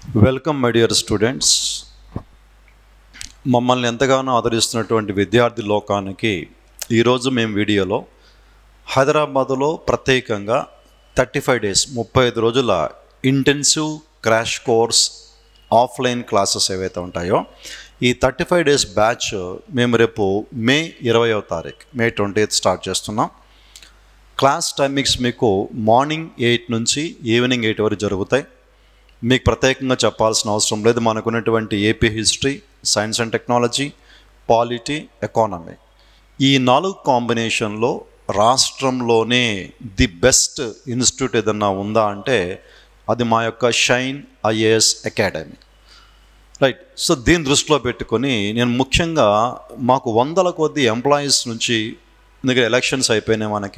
welcome my dear students మమ్మల్ని ఎంతగానో ఆదరిస్తున్నటువంటి విద్యార్థి లోకానికి ఈరోజు మేము వీడియోలో హైదరాబాదులో ప్రత్యేకంగా థర్టీ ఫైవ్ డేస్ ముప్పై ఐదు రోజుల intensive crash course offline classes ఏవైతే ఉంటాయో ఈ థర్టీ ఫైవ్ డేస్ బ్యాచ్ మేము రేపు మే ఇరవయో తారీఖు మే ట్వంటీ స్టార్ట్ చేస్తున్నాం క్లాస్ టైమింగ్స్ మీకు మార్నింగ్ ఎయిట్ నుంచి ఈవినింగ్ ఎయిట్ వరకు జరుగుతాయి మీకు ప్రత్యేకంగా చెప్పాల్సిన అవసరం లేదు మనకున్నటువంటి AP history science and technology polity economy ఈ నాలుగు కాంబినేషన్లో రాష్ట్రంలోనే ది బెస్ట్ ఇన్స్టిట్యూట్ ఏదన్నా ఉందా అంటే అది మా యొక్క Shine IAS Academy right so దీన్ని దృష్టిలో పెట్టుకొని నేను ముఖ్యంగా మాకు వందల కొద్ది ఎంప్లాయీస్ నుంచి ఎందుకంటే ఎలక్షన్స్ అయిపోయినాయి మనకి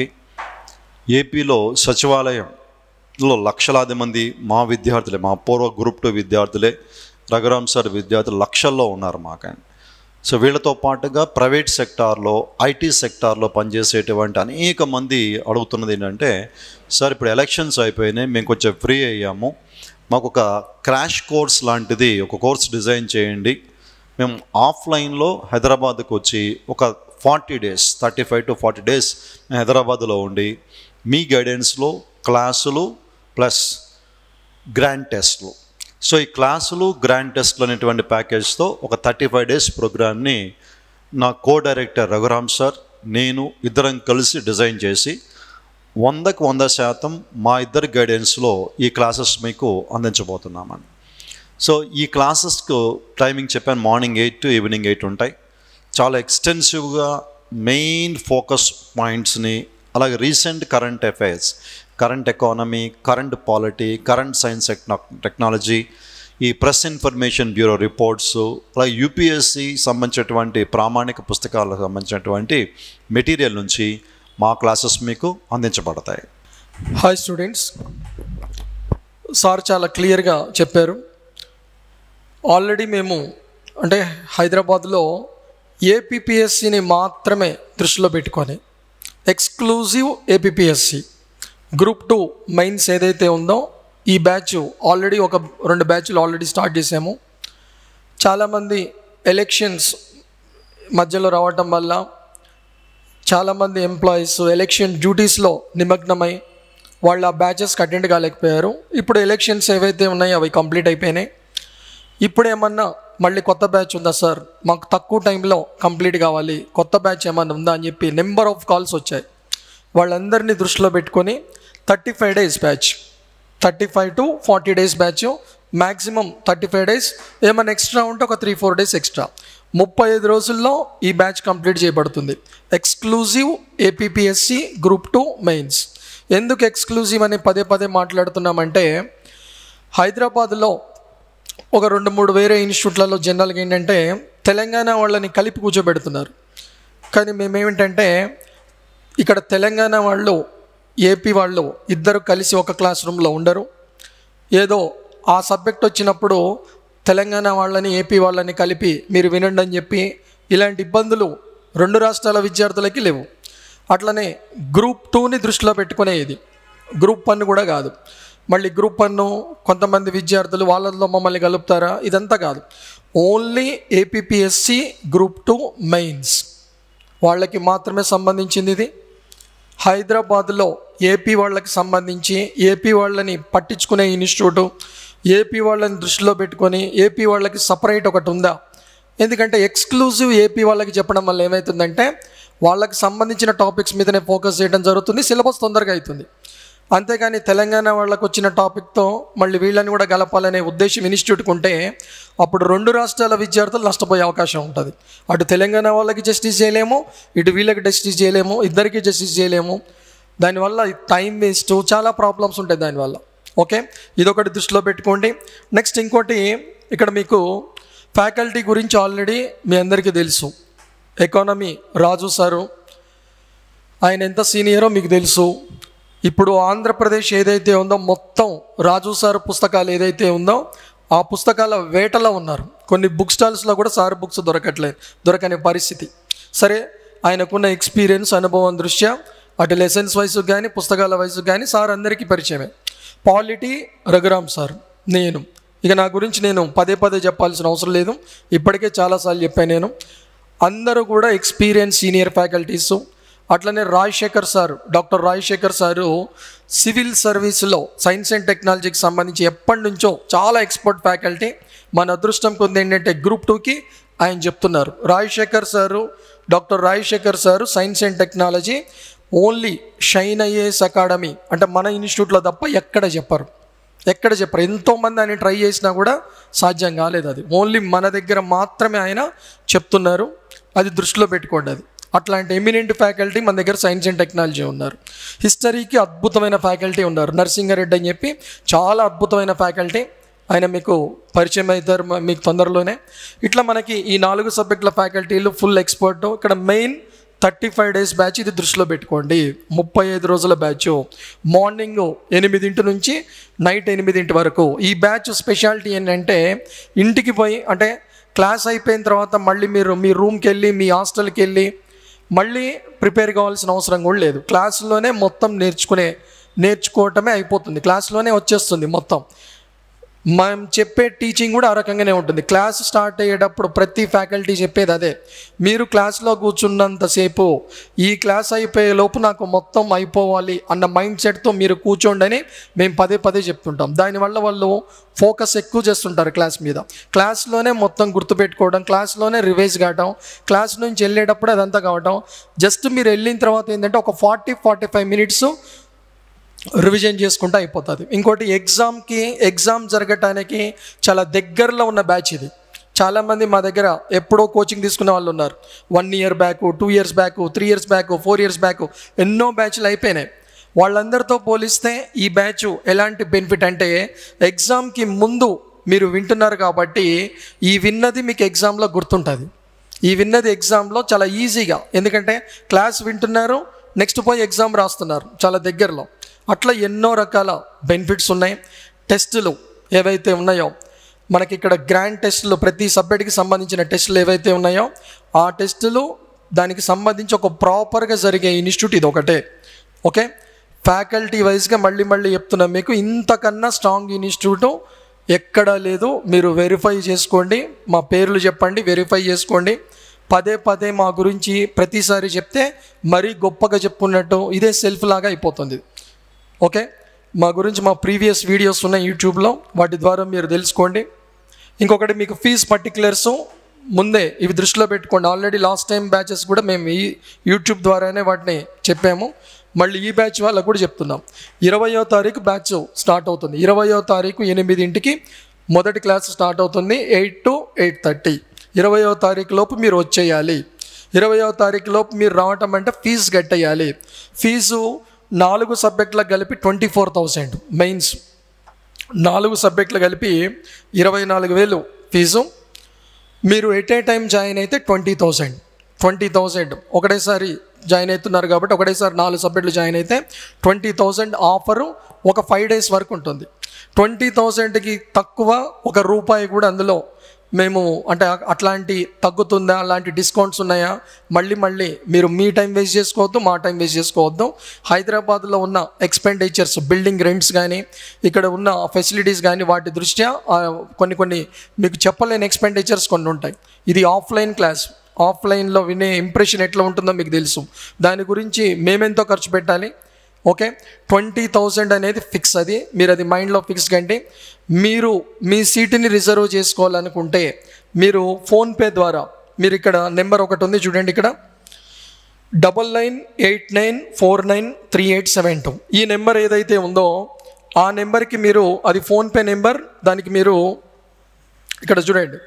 ఏపీలో సచివాలయంలో లక్షలాది మంది మా విద్యార్థులే మా పూర్వ గ్రూప్ టూ విద్యార్థులే రఘురామ్ సార్ విద్యార్థులు లక్షల్లో ఉన్నారు మాకండి సో వీళ్ళతో పాటుగా ప్రైవేట్ సెక్టార్లో ఐటీ సెక్టార్లో పనిచేసేటువంటి అనేక మంది అడుగుతున్నది ఏంటంటే సార్ ఇప్పుడు ఎలక్షన్స్ అయిపోయినాయి మేము కొంచెం ఫ్రీ అయ్యాము మాకు ఒక క్రాష్ కోర్స్ లాంటిది ఒక కోర్స్ డిజైన్ చేయండి మేము ఆఫ్లైన్లో హైదరాబాద్కు వచ్చి ఒక forty days thirty five to forty days హైదరాబాద్లో ఉండి మీ గైడెన్స్లో క్లాసులు ప్లస్ గ్రాండ్ టెస్ట్లు సో ఈ క్లాసులు గ్రాండ్ టెస్ట్లు అనేటువంటి ప్యాకేజ్తో ఒక థర్టీ ఫైవ్ డేస్ ప్రోగ్రామ్ని నా కో డైరెక్టర్ రఘురామ్ సార్ నేను ఇద్దరం కలిసి డిజైన్ చేసి వందకు వంద శాతం మా ఇద్దరి గైడెన్స్లో ఈ క్లాసెస్ మీకు అందించబోతున్నామండి సో ఈ క్లాసెస్కు టైమింగ్ చెప్పాను morning eight to evening eight ఉంటాయి చాలా ఎక్స్టెన్సివ్గా మెయిన్ ఫోకస్ పాయింట్స్ని అలాగే recent current affairs current economy current polity current science technology ఈ ప్రెస్ ఇన్ఫర్మేషన్ బ్యూరో రిపోర్ట్స్ అలాగే యూపీఎస్సి సంబంధించినటువంటి ప్రామాణిక పుస్తకాలకు సంబంధించినటువంటి మెటీరియల్ నుంచి మా క్లాసెస్ మీకు అందించబడతాయి హాయ్ స్టూడెంట్స్ సార్ చాలా క్లియర్గా చెప్పారు ఆల్రెడీ మేము అంటే హైదరాబాద్లో ఏపీపీఎస్సిని మాత్రమే దృష్టిలో పెట్టుకొని exclusive APPSC group two mains ఏదైతే ఉందో ఈ బ్యాచ్ ఆల్రెడీ ఒక రెండు బ్యాచ్లు ఆల్రెడీ స్టార్ట్ చేసాము చాలామంది ఎలక్షన్స్ మధ్యలో రావటం వల్ల చాలామంది ఎంప్లాయీస్ ఎలక్షన్ డ్యూటీస్లో నిమగ్నమై వాళ్ళు ఆ బ్యాచెస్కి అటెండ్ కాలేకపోయారు ఇప్పుడు ఎలక్షన్స్ ఏవైతే ఉన్నాయో అవి కంప్లీట్ అయిపోయినాయి ఇప్పుడు ఏమన్నా మళ్ళీ కొత్త బ్యాచ్ ఉందా సార్ మాకు తక్కువ టైంలో కంప్లీట్ కావాలి కొత్త బ్యాచ్ ఏమన్నా ఉందా అని చెప్పి నెంబర్ ఆఫ్ కాల్స్ వచ్చాయి వాళ్ళందరినీ దృష్టిలో పెట్టుకొని thirty five days batch thirty five to forty days batch maximum thirty five days ఏమైనా ఎక్స్ట్రా ఉంటే ఒక త్రీ ఫోర్ డేస్ ఎక్స్ట్రా ముప్పై ఐదు రోజుల్లో ఈ బ్యాచ్ కంప్లీట్ చేయబడుతుంది exclusive APPSC group two mains ఎందుకు ఎక్స్క్లూజివ్ అని పదే పదే మాట్లాడుతున్నామంటే హైదరాబాద్లో ఒక రెండు మూడు వేరే ఇన్స్టిట్యూట్లలో జనరల్గా ఏంటంటే తెలంగాణ వాళ్ళని కలిపి కూర్చోబెడుతున్నారు కానీ మేమేమిటంటే ఇక్కడ తెలంగాణ వాళ్ళు ఏపీ వాళ్ళు ఇద్దరు కలిసి ఒక క్లాస్ రూమ్లో ఉండరు ఏదో ఆ సబ్జెక్ట్ వచ్చినప్పుడు తెలంగాణ వాళ్ళని ఏపీ వాళ్ళని కలిపి మీరు వినండి అని చెప్పి ఇలాంటి ఇబ్బందులు రెండు రాష్ట్రాల విద్యార్థులకి లేవు అట్లనే గ్రూప్ టూని దృష్టిలో పెట్టుకునే ఇది గ్రూప్ వన్ కూడా కాదు మళ్ళీ గ్రూప్ వన్ కొంతమంది విద్యార్థులు వాళ్ళలో మమ్మల్ని కలుపుతారా ఇదంతా కాదు only APPSC group two mains వాళ్ళకి మాత్రమే సంబంధించింది ఇది హైదరాబాద్లో ఏపీ వాళ్ళకి సంబంధించి ఏపీ వాళ్ళని పట్టించుకునే ఇన్స్టిట్యూట్ ఏపీ వాళ్ళని దృష్టిలో పెట్టుకొని ఏపీ వాళ్ళకి సపరేట్ ఒకటి ఉందా ఎందుకంటే ఎక్స్క్లూజివ్ ఏపీ వాళ్ళకి చెప్పడం వల్ల ఏమవుతుందంటే వాళ్ళకి సంబంధించిన టాపిక్స్ మీదనే ఫోకస్ చేయడం జరుగుతుంది సిలబస్ తొందరగా అవుతుంది అంతేగాని తెలంగాణ వాళ్ళకు వచ్చిన టాపిక్తో మళ్ళీ వీళ్ళని కూడా గలపాలనే ఉద్దేశం ఇన్స్టిట్యూట్కి ఉంటే అప్పుడు రెండు రాష్ట్రాల విద్యార్థులు నష్టపోయే అవకాశం ఉంటుంది అటు తెలంగాణ వాళ్ళకి జస్టిస్ చేయలేము ఇటు వీళ్ళకి జస్టిస్ చేయలేము ఇద్దరికి జస్టిస్ చేయలేము దానివల్ల టైం వేస్ట్ చాలా ప్రాబ్లమ్స్ ఉంటాయి దానివల్ల ఓకే ఇదొకటి దృష్టిలో పెట్టుకోండి నెక్స్ట్ ఇంకోటి ఇక్కడ మీకు ఫ్యాకల్టీ గురించి ఆల్రెడీ మీ అందరికీ తెలుసు ఎకానమీ రాజు సారు ఆయన ఎంత సీనియరో మీకు తెలుసు ఇప్పుడు ఆంధ్రప్రదేశ్ ఏదైతే ఉందో మొత్తం రాజు సార్ పుస్తకాలు ఏదైతే ఉందో ఆ పుస్తకాల వేటలో ఉన్నారు కొన్ని బుక్ స్టాల్స్లో కూడా సార్ బుక్స్ దొరకట్లేదు దొరకని పరిస్థితి సరే ఆయనకున్న ఎక్స్పీరియన్స్ అనుభవం దృష్ట్యా అటు లెసన్స్ వైసు కానీ పుస్తకాల వైసు కానీ సార్ అందరికీ పరిచయమే పాలిటీ రఘురామ్ సార్ నేను ఇక నా గురించి నేను పదే పదే చెప్పాల్సిన అవసరం లేదు ఇప్పటికే చాలాసార్లు చెప్పాను నేను అందరూ కూడా ఎక్స్పీరియన్స్ సీనియర్ ఫ్యాకల్టీస్ అట్లనే Rajasekhar sir doctor Rajasekhar sir civil సర్వీస్లో సైన్స్ అండ్ టెక్నాలజీకి సంబంధించి ఎప్పటి నుంచో చాలా ఎక్స్పర్ట్ ఫ్యాకల్టీ మన అదృష్టం కొంది ఏంటంటే గ్రూప్ టూకి ఆయన చెప్తున్నారు Rajasekhar sir doctor Rajasekhar sir science and technology only Shine IAS Academy అంటే మన ఇన్స్టిట్యూట్లో తప్ప ఎక్కడ చెప్పరు ఎక్కడ చెప్పరు ఎంతోమంది ఆయన ట్రై చేసినా కూడా సాధ్యం కాలేదు అది ఓన్లీ మన దగ్గర మాత్రమే ఆయన చెప్తున్నారు అది దృష్టిలో పెట్టుకోండి అది అట్లాంటి ఎమినెంట్ ఫ్యాకల్టీ మన దగ్గర సైన్స్ అండ్ టెక్నాలజీ ఉన్నారు హిస్టరీకి అద్భుతమైన ఫ్యాకల్టీ ఉన్నారు నరసింగారెడ్డి అని చెప్పి చాలా అద్భుతమైన ఫ్యాకల్టీ ఆయన మీకు పరిచయం అవుతారు మ- మీకు తొందరలోనే ఇట్లా మనకి ఈ నాలుగు సబ్జెక్టుల ఫ్యాకల్టీలు ఫుల్ ఎక్స్పర్ట్ ఇక్కడ main thirty five days batch ఇది దృష్టిలో పెట్టుకోండి ముప్పై ఐదు రోజుల బ్యాచ్ మార్నింగ్ ఎనిమిదింటి నుంచి నైట్ ఎనిమిదింటి వరకు ఈ బ్యాచ్ స్పెషాలిటీ ఏంటంటే ఇంటికి పోయి అంటే క్లాస్ అయిపోయిన తర్వాత మళ్ళీ మీరు మీ రూమ్కి వెళ్ళి మీ హాస్టల్కి వెళ్ళి మళ్ళీ ప్రిపేర్ కావాల్సిన అవసరం కూడా లేదు క్లాసులోనే మొత్తం నేర్చుకునే నేర్చుకోవటమే అయిపోతుంది క్లాస్లోనే వచ్చేస్తుంది మొత్తం మనం చెప్పే టీచింగ్ కూడా ఆ రకంగానే ఉంటుంది క్లాస్ స్టార్ట్ అయ్యేటప్పుడు ప్రతి ఫ్యాకల్టీ చెప్పేది అదే మీరు క్లాస్లో కూర్చున్నంతసేపు ఈ క్లాస్ అయిపోయే లోపు నాకు మొత్తం అయిపోవాలి అన్న మైండ్ సెట్తో మీరు కూర్చోండి అని మేము పదే పదే చెప్తుంటాం దానివల్ల వాళ్ళు ఫోకస్ ఎక్కువ చేస్తుంటారు క్లాస్ మీద క్లాస్లోనే మొత్తం గుర్తుపెట్టుకోవడం క్లాస్లోనే రివైజ్ కావడం క్లాస్ నుంచి వెళ్ళేటప్పుడు అదంతా కావడం జస్ట్ మీరు వెళ్ళిన తర్వాత ఏంటంటే ఒక forty forty five minutes revision చేసుకుంటే అయిపోతుంది ఇంకోటి ఎగ్జామ్కి ఎగ్జామ్ జరగటానికి చాలా దగ్గరలో ఉన్న బ్యాచ్ ఇది చాలామంది మా దగ్గర ఎప్పుడో కోచింగ్ తీసుకునే వాళ్ళు ఉన్నారు one year back two years back three years back four years back ఎన్నో బ్యాచ్లు అయిపోయినాయి వాళ్ళందరితో పోలిస్తే ఈ బ్యాచ్ ఎలాంటి బెనిఫిట్ అంటే ఎగ్జామ్కి ముందు మీరు వింటున్నారు కాబట్టి ఈ విన్నది మీకు ఎగ్జామ్లో గుర్తుంటుంది ఈ విన్నది ఎగ్జామ్లో చాలా ఈజీగా ఎందుకంటే క్లాస్ వింటున్నారు నెక్స్ట్ పోయి ఎగ్జామ్ రాస్తున్నారు చాలా దగ్గరలో అట్లా ఎన్నో రకాల బెనిఫిట్స్ ఉన్నాయి టెస్టులు ఏవైతే ఉన్నాయో మనకి ఇక్కడ గ్రాండ్ టెస్టులు ప్రతి సబ్జెక్ట్కి సంబంధించిన టెస్టులు ఏవైతే ఉన్నాయో ఆ టెస్టులు దానికి సంబంధించి ఒక ప్రాపర్గా జరిగే ఇన్స్టిట్యూట్ ఇది ఒకటే ఓకే ఫ్యాకల్టీ వైజ్గా మళ్ళీ మళ్ళీ చెప్తున్నాం మీకు ఇంతకన్నా స్ట్రాంగ్ ఇన్స్టిట్యూట్ ఎక్కడా లేదు మీరు వెరిఫై చేసుకోండి మా పేర్లు చెప్పండి వెరిఫై చేసుకోండి పదే పదే మా గురించి ప్రతిసారి చెప్తే మరీ గొప్పగా చెప్పుకున్నట్టు ఇదే సెల్ఫ్ లాగా అయిపోతుంది ఓకే మా గురించి మా ప్రీవియస్ వీడియోస్ ఉన్నాయి యూట్యూబ్లో వాటి ద్వారా మీరు తెలుసుకోండి ఇంకొకటి మీకు ఫీజ్ పర్టికులర్స్ ముందే ఇవి దృష్టిలో పెట్టుకోండి ఆల్రెడీ లాస్ట్ టైం బ్యాచెస్ కూడా మేము ఈ యూట్యూబ్ ద్వారానే వాటిని చెప్పాము మళ్ళీ ఈ బ్యాచ్ వాళ్ళకు కూడా చెప్తున్నాం ఇరవయో తారీఖు బ్యాచ్ స్టార్ట్ అవుతుంది ఇరవయో తారీఖు ఎనిమిదింటికి మొదటి క్లాస్ స్టార్ట్ అవుతుంది ఎయిట్ టు ఎయిట్ థర్టీ ఇరవయో తారీఖు లోపు మీరు వచ్చేయాలి ఇరవయో తారీఖు లోపు మీరు రావటం అంటే ఫీజు కట్టేయాలి ఫీజు నాలుగు సబ్జెక్టులకు కలిపి ట్వంటీ ఫోర్ థౌసండ్ మెయిన్స్ నాలుగు సబ్జెక్టులు కలిపి ఇరవై నాలుగు వేలు ఫీజు మీరు ఎట్ ఏ టైం జాయిన్ అయితే ట్వంటీ థౌసండ్ ట్వంటీ థౌసండ్ ఒకటేసారి జాయిన్ అవుతున్నారు కాబట్టి ఒకటేసారి నాలుగు సబ్జెక్టులు జాయిన్ అయితే ట్వంటీ థౌసండ్ ఆఫరు ఒక ఫైవ్ డేస్ వరకు ఉంటుంది ట్వంటీ థౌసండ్కి తక్కువ ఒక రూపాయి కూడా అందులో మేము అంటే అట్లాంటి తగ్గుతుందా అలాంటి డిస్కౌంట్స్ ఉన్నాయా మళ్ళీ మళ్ళీ మీరు మీ టైం వేస్ట్ చేసుకోవద్దు మా టైం వేస్ట్ చేసుకోవద్దు హైదరాబాద్లో ఉన్న ఎక్స్పెండిచర్స్ బిల్డింగ్ రెంట్స్ కానీ ఇక్కడ ఉన్న ఫెసిలిటీస్ కానీ వాటి దృష్ట్యా ఆ, కొన్ని కొన్ని మీకు చెప్పలేని ఎక్స్పెండిచర్స్ కొన్ని ఉంటాయి ఇది ఆఫ్లైన్ క్లాస్ ఆఫ్లైన్లో వినే ఇంప్రెషన్ ఎట్లా ఉంటుందో మీకు తెలుసు దాని గురించి మేమెంతో ఖర్చు పెట్టాలి ఓకే ట్వంటీ థౌజండ్ అనేది ఫిక్స్ అది మీరు అది మైండ్లో ఫిక్స్ కండి మీరు మీ సీటుని రిజర్వ్ చేసుకోవాలనుకుంటే మీరు ఫోన్పే ద్వారా మీరు ఇక్కడ నెంబర్ ఒకటి ఉంది చూడండి ఇక్కడ double nine eight nine four nine three eight seven two ఈ నెంబర్ ఏదైతే ఉందో ఆ నెంబర్కి మీరు అది ఫోన్పే నెంబర్ దానికి మీరు ఇక్కడ చూడండి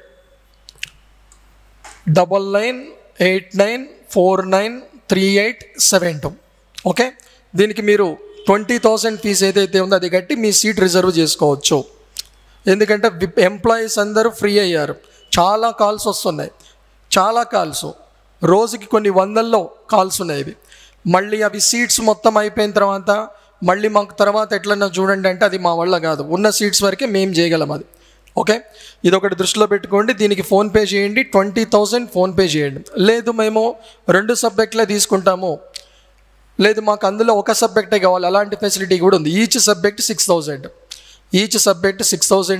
double nine eight nine four nine three eight seven two okay దీనికి మీరు ట్వంటీ థౌసండ్ ఫీజు ఏదైతే ఉందో అది కట్టి మీ సీట్ రిజర్వ్ చేసుకోవచ్చు ఎందుకంటే ఎంప్లాయీస్ అందరూ ఫ్రీ అయ్యారు చాలా కాల్స్ వస్తున్నాయి చాలా కాల్స్ రోజుకి కొన్ని వందల్లో కాల్స్ ఉన్నాయి ఇవి మళ్ళీ అవి సీట్స్ మొత్తం అయిపోయిన తర్వాత మళ్ళీ మాకు తర్వాత ఎట్లన్నా చూడండి అంటే అది మా వల్ల కాదు ఉన్న సీట్స్ వరకే మేము చేయగలం అది ఓకే ఇది ఒకటి దృష్టిలో పెట్టుకోండి దీనికి ఫోన్పే చేయండి ట్వంటీ థౌజండ్ ఫోన్పే చేయండి లేదు మేము రెండు సబ్జెక్టులే తీసుకుంటాము లేదు మాకు అందులో ఒక సబ్జెక్టే కావాలి అలాంటి ఫెసిలిటీ కూడా ఉంది each subject six thousand each subject six thousand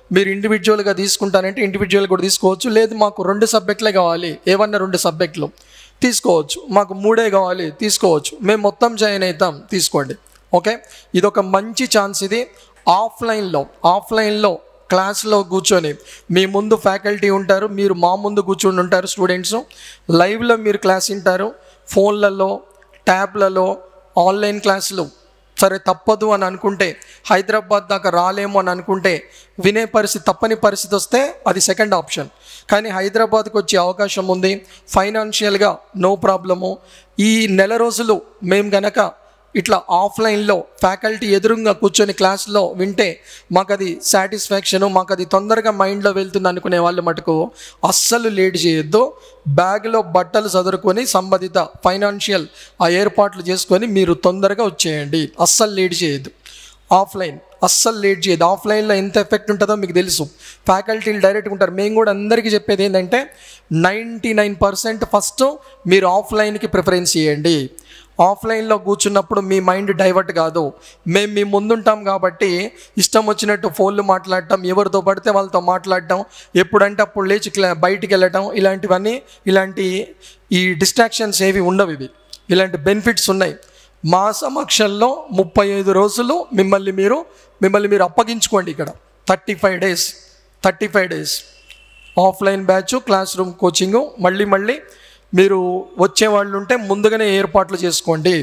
మీరు ఇండివిజువల్గా తీసుకుంటారంటే ఇండివిజువల్ కూడా తీసుకోవచ్చు లేదు మాకు రెండు సబ్జెక్టులే కావాలి ఏమన్నా రెండు సబ్జెక్టులు తీసుకోవచ్చు మాకు మూడే కావాలి తీసుకోవచ్చు మేము మొత్తం జాయిన్ అవుతాం తీసుకోండి ఓకే ఇది ఒక మంచి ఛాన్స్ ఇది ఆఫ్లైన్లో ఆఫ్లైన్లో క్లాస్లో కూర్చొని మీ ముందు ఫ్యాకల్టీ ఉంటారు మీరు మా ముందు కూర్చొని ఉంటారు స్టూడెంట్స్ లైవ్లో మీరు క్లాస్ వింటారు ఫోన్లలో ట్యాబ్లలో ఆన్లైన్ క్లాసులు సరే తప్పదు అని అనుకుంటే హైదరాబాద్ దాకా రాలేము అని అనుకుంటే వినే పరిస్థితి తప్పని పరిస్థితి వస్తే అది సెకండ్ ఆప్షన్ కానీ హైదరాబాద్కి వచ్చే అవకాశం ఉంది ఫైనాన్షియల్గా నో ప్రాబ్లము ఈ నెల రోజులు మేము గనక ఇట్లా ఆఫ్లైన్లో ఫ్యాకల్టీ ఎదురుగా కూర్చొని క్లాస్లో వింటే మాకు అది సాటిస్ఫాక్షను మాకు అది తొందరగా మైండ్లో వెళ్తుంది అనుకునే వాళ్ళు మటుకు అస్సలు లేట్ చేయొద్దు బ్యాగ్లో బట్టలు చదువుకొని సంబంధిత ఫైనాన్షియల్ ఆ ఏర్పాట్లు చేసుకొని మీరు తొందరగా వచ్చేయండి అస్సలు లేట్ చేయొద్దు ఆఫ్లైన్ అస్సలు లేట్ చేయదు ఆఫ్లైన్లో ఎంత ఎఫెక్ట్ ఉంటుందో మీకు తెలుసు ఫ్యాకల్టీలు డైరెక్ట్గా ఉంటారు మేము కూడా అందరికీ చెప్పేది ఏంటంటే నైంటీ నైన్ పర్సెంట్ ఫస్ట్ మీరు ఆఫ్లైన్కి ప్రిఫరెన్స్ ఇవ్వండి ఆఫ్లైన్లో కూర్చున్నప్పుడు మీ మైండ్ డైవర్ట్ కాదు మేము మీ ముందుంటాం కాబట్టి ఇష్టం వచ్చినట్టు ఫోన్లు మాట్లాడటం ఎవరితో పడితే వాళ్ళతో మాట్లాడటం ఎప్పుడంటే అప్పుడు లేచి క్లా- బయటికి వెళ్ళటం ఇలాంటివన్నీ ఇలాంటి ఈ డిస్ట్రాక్షన్స్ ఏవి ఉండవు ఇవి ఇలాంటి బెనిఫిట్స్ ఉన్నాయి మా సమక్షంలో ముప్పై ఐదు రోజులు మిమ్మల్ని మీరు మిమ్మల్ని మీరు అప్పగించుకోండి ఇక్కడ thirty five days thirty five days offline batch class room coaching మళ్ళీ మళ్ళీ మీరు వచ్చే వాళ్ళు ఉంటే ముందుగానే ఏర్పాట్లు చేసుకోండి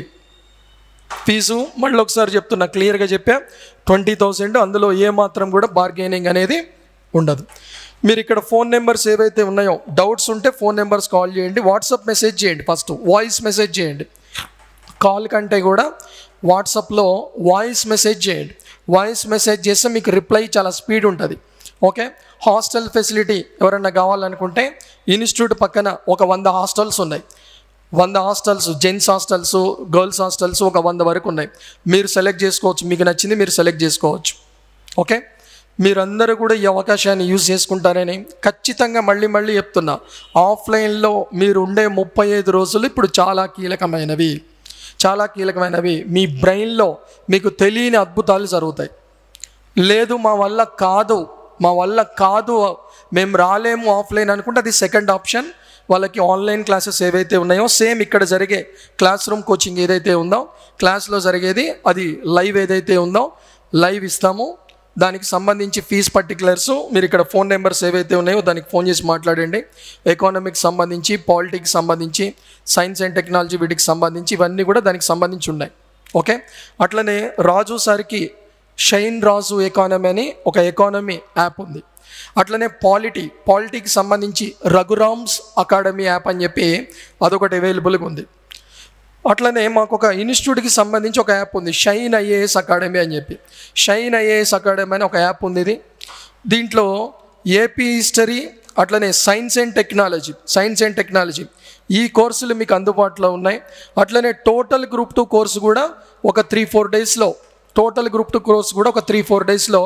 ఫీజు మళ్ళీ ఒకసారి చెప్తున్నా క్లియర్గా చెప్పా ట్వంటీ థౌసండ్ అందులో ఏ మాత్రం కూడా బార్గెనింగ్ అనేది ఉండదు మీరు ఇక్కడ ఫోన్ నెంబర్స్ ఏవైతే ఉన్నాయో డౌట్స్ ఉంటే ఫోన్ నెంబర్స్ కాల్ చేయండి వాట్సాప్ మెసేజ్ చేయండి ఫస్ట్ వాయిస్ మెసేజ్ చేయండి కాల్ కంటే కూడా వాట్సాప్లో వాయిస్ మెసేజ్ చేయండి వాయిస్ మెసేజ్ చేస్తే మీకు రిప్లై చాలా స్పీడ్ ఉంటుంది ఓకే హాస్టల్ ఫెసిలిటీ ఎవరన్నా కావాలనుకుంటే ఇన్స్టిట్యూట్ పక్కన ఒక వంద హాస్టల్స్ ఉన్నాయి వంద hostels gents hostels girls hostels ఒక వంద వరకు ఉన్నాయి మీరు సెలెక్ట్ చేసుకోవచ్చు మీకు నచ్చింది మీరు సెలెక్ట్ చేసుకోవచ్చు ఓకే మీరందరూ కూడా ఈ అవకాశాన్ని యూజ్ చేసుకుంటారని ఖచ్చితంగా మళ్ళీ మళ్ళీ చెప్తున్నా ఆఫ్లైన్లో మీరు ఉండే ముప్పై ఐదు రోజులు ఇప్పుడు చాలా కీలకమైనవి చాలా కీలకమైనవి మీ బ్రెయిన్లో మీకు తెలియని అద్భుతాలు జరుగుతాయి లేదు మా వల్ల కాదు మా వల్ల కాదు మేము రాలేము ఆఫ్లైన్ అనుకుంటే అది సెకండ్ ఆప్షన్ వాళ్ళకి ఆన్లైన్ క్లాసెస్ ఏవైతే ఉన్నాయో సేమ్ ఇక్కడ జరిగే క్లాస్ రూమ్ కోచింగ్ ఏదైతే ఉందో క్లాస్లో జరిగేది అది లైవ్ ఏదైతే ఉందో లైవ్ ఇస్తాము దానికి సంబంధించి ఫీజ్ పర్టికులర్స్ మీరు ఇక్కడ ఫోన్ నెంబర్స్ ఏవైతే ఉన్నాయో దానికి ఫోన్ చేసి మాట్లాడండి ఎకానమిక్స్ సంబంధించి పాలిటిక్స్ సంబంధించి సైన్స్ అండ్ టెక్నాలజీ వీటికి సంబంధించి ఇవన్నీ కూడా దానికి సంబంధించి ఉన్నాయి ఓకే అట్లనే రాజు సార్కి షైన్ రాజు ఎకానమీ అని ఒక ఎకానమీ యాప్ ఉంది అట్లనే పాలిటీ పాలిటీకి సంబంధించి రఘురామ్స్ అకాడమీ యాప్ అని చెప్పి అదొకటి అవైలబుల్గా ఉంది అట్లనే మాకు ఒక ఇన్స్టిట్యూట్కి సంబంధించి ఒక యాప్ ఉంది షైన్ ఐఏఎస్ అకాడమీ అని చెప్పి షైన్ ఐఏఎస్ అకాడమీ అని ఒక యాప్ ఉంది ఇది దీంట్లో ఏపీ హిస్టరీ అట్లనే science and technology science and technology ఈ కోర్సులు మీకు అందుబాటులో ఉన్నాయి అట్లనే టోటల్ గ్రూప్ టూ కోర్సు కూడా ఒక త్రీ ఫోర్ డేస్లో టోటల్ గ్రూప్ టూ కోర్స్ కూడా ఒక త్రీ ఫోర్ డేస్లో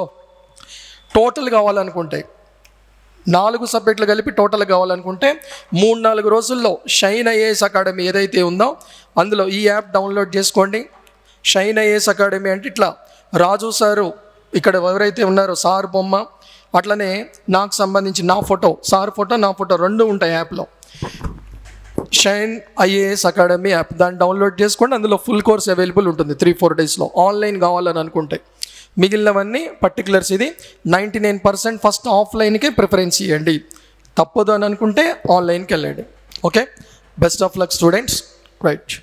టోటల్ కావాలనుకుంటే నాలుగు సబ్జెక్టులు కలిపి టోటల్ కావాలనుకుంటే మూడు నాలుగు రోజుల్లో షైన్ ఐఏఎస్ అకాడమీ ఏదైతే ఉందో అందులో ఈ యాప్ డౌన్లోడ్ చేసుకోండి షైన్ ఐఏఎస్ అకాడమీ అంటే ఇట్లా రాజు సారు ఇక్కడ ఎవరైతే ఉన్నారో సార్ బొమ్మ అట్లనే నాకు సంబంధించి నా ఫోటో సార్ ఫోటో నా ఫోటో రెండు ఉంటాయి యాప్లో షైన్ ఐఏఎస్ అకాడమీ యాప్ దాన్ని డౌన్లోడ్ చేసుకోండి అందులో ఫుల్ కోర్స్ అవైలబుల్ ఉంటుంది త్రీ ఫోర్ డేస్లో ఆన్లైన్ కావాలని అనుకుంటే మిగిలినవన్నీ పర్టికులర్స్ ఇది నైంటీ నైన్ పర్సెంట్ ఫస్ట్ ఆఫ్లైన్కే ప్రిఫరెన్స్ ఇవ్వండి తప్పదు అని అనుకుంటే ఆన్లైన్కి వెళ్ళండి okay best of luck students right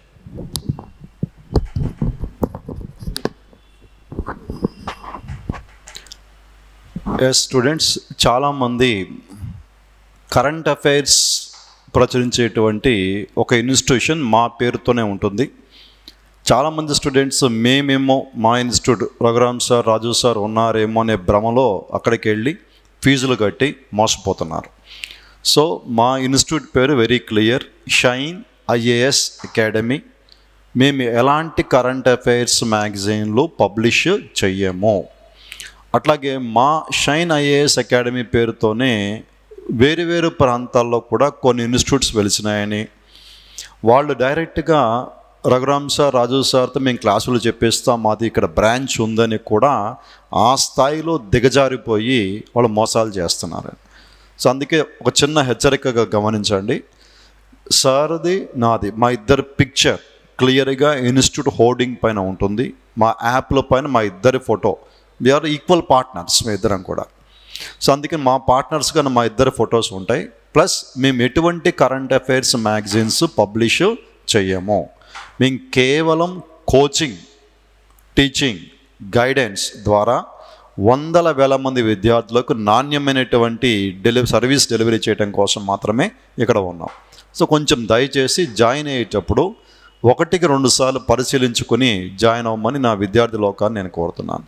yes students చాలామంది కరెంట్ అఫైర్స్ ప్రచురించేటువంటి ఒక ఇన్స్టిట్యూషన్ మా పేరుతోనే ఉంటుంది చాలామంది స్టూడెంట్స్ మేమేమో మా ఇన్స్టిట్యూట్ రఘురామ్ సార్ రాజు సార్ ఉన్నారేమో అనే భ్రమలో అక్కడికి వెళ్ళి ఫీజులు కట్టి మోసపోతున్నారు సో మా ఇన్స్టిట్యూట్ పేరు very clear Shine IAS Academy మేము ఎలాంటి కరెంట్ అఫైర్స్ మ్యాగజైన్లు పబ్లిష్ చెయ్యము అట్లాగే మా షైన్ ఐఏఎస్ అకాడమీ పేరుతోనే వేరు వేరు ప్రాంతాల్లో కూడా కొన్ని ఇన్స్టిట్యూట్స్ వెలిసినాయని వాళ్ళు డైరెక్ట్గా రఘురామ్ సార్ రాజు సార్తో మేము క్లాసులు చెప్పిస్తాం మాది ఇక్కడ బ్రాంచ్ ఉందని కూడా ఆ స్థాయిలో దిగజారిపోయి వాళ్ళు మోసాలు చేస్తున్నారు సో అందుకే ఒక చిన్న హెచ్చరికగా గమనించండి సార్ది నాది మా ఇద్దరి పిక్చర్ క్లియర్గా ఇన్స్టిట్యూట్ హోర్డింగ్ పైన ఉంటుంది మా యాప్ల పైన మా ఇద్దరి ఫోటో వీఆర్ ఈక్వల్ పార్ట్నర్స్ మీ ఇద్దరం కూడా సో అందుకని మా పార్ట్నర్స్గా మా ఇద్దరు ఫొటోస్ ఉంటాయి ప్లస్ మేము ఎటువంటి కరెంట్ అఫైర్స్ మ్యాగజైన్స్ పబ్లిష్ చేయము మేము కేవలం కోచింగ్ టీచింగ్ గైడెన్స్ ద్వారా వందల వేల మంది విద్యార్థులకు నాణ్యమైనటువంటి డెలివరీ సర్వీస్ డెలివరీ చేయడం కోసం మాత్రమే ఇక్కడ ఉన్నాం సో కొంచెం దయచేసి జాయిన్ అయ్యేటప్పుడు ఒకటికి రెండు సార్లు పరిశీలించుకొని జాయిన్ అవ్వమని నా విద్యార్థి లోకాన్ని నేను కోరుతున్నాను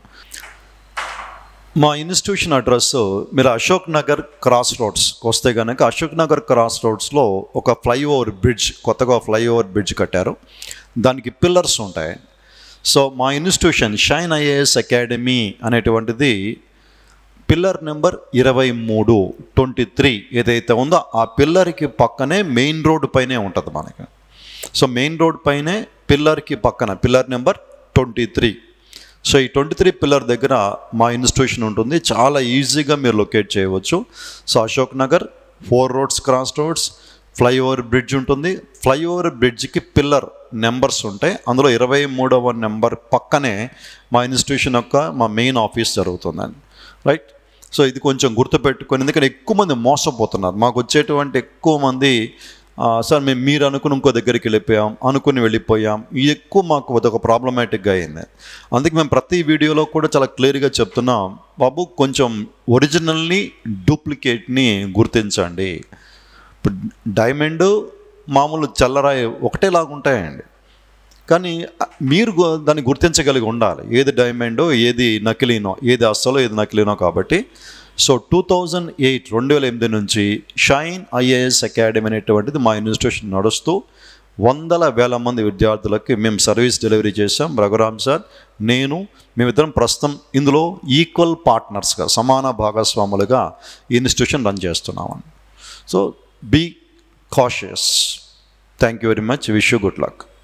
మా ఇన్స్టిట్యూషన్ అడ్రస్ మీరు అశోక్ నగర్ క్రాస్ రోడ్స్కి వస్తే కనుక అశోక్ నగర్ క్రాస్ రోడ్స్లో ఒక ఫ్లైఓవర్ బ్రిడ్జ్ కొత్తగా ఫ్లైఓవర్ బ్రిడ్జ్ కట్టారు దానికి పిల్లర్స్ ఉంటాయి సో మా ఇన్స్టిట్యూషన్ షైన్ ఐఏఎస్ అకాడమీ అనేటువంటిది పిల్లర్ నెంబర్ ఇరవై మూడు ట్వంటీ త్రీ ఏదైతే ఉందో ఆ పిల్లర్కి పక్కనే మెయిన్ రోడ్ పైనే ఉంటుంది మనకి సో మెయిన్ రోడ్ పైనే పిల్లర్కి పక్కన pillar number twenty three so ఈ ట్వంటీ త్రీ పిల్లర్ దగ్గర మా ఇన్స్టిట్యూషన్ ఉంటుంది చాలా ఈజీగా మీరు లొకేట్ చేయవచ్చు so Ashok Nagar four roads cross roads flyover bridge ఉంటుంది ఫ్లైఓవర్ బ్రిడ్జ్కి పిల్లర్ నెంబర్స్ ఉంటాయి అందులో ఇరవై మూడవ నెంబర్ పక్కనే మా ఇన్స్టిట్యూషన్ యొక్క మా మెయిన్ ఆఫీస్ జరుగుతుందండి రైట్ సో ఇది కొంచెం గుర్తుపెట్టుకొని ఎందుకంటే ఎక్కువ మంది మోసపోతున్నారు మాకు వచ్చేటువంటి ఎక్కువ మంది "ఆ, సార్ మేము మీరు అనుకుని ఇంకో దగ్గరికి వెళ్ళిపోయాం అనుకుని వెళ్ళిపోయాం ఇది ఎక్కువ మాకు అదొక ప్రాబ్లమాటిక్గా అయింది అందుకే మేము ప్రతి వీడియోలో కూడా చాలా క్లియర్గా చెప్తున్నాం బాబు కొంచెం ఒరిజినల్ని డూప్లికేట్ని గుర్తించండి ఇప్పుడు డైమండ్ మామూలు చల్లరాయి ఒకటేలాగా ఉంటాయండి కానీ మీరు గు- దాన్ని గుర్తించగలిగి ఉండాలి ఏది డైమండో ఏది నకిలీనో ఏది అస్సలో ఏది నకిలీనో కాబట్టి సో టూ థౌజండ్ ఎయిట్ రెండు వేల ఎనిమిది నుంచి షైన్ ఐఏఎస్ అకాడమీ అనేటువంటిది మా ఇన్స్టిట్యూషన్ నడుస్తూ వందల వేల మంది విద్యార్థులకి మేము సర్వీస్ డెలివరీ చేసాం రఘురామ్ సార్ నేను మేమిద్దరం ప్రస్తుతం ఇందులో ఈక్వల్ పార్ట్నర్స్గా సమాన భాగస్వాములుగా ఈ ఇన్స్టిట్యూషన్ రన్ చేస్తున్నామని so be cautious thank you very much wish you good luck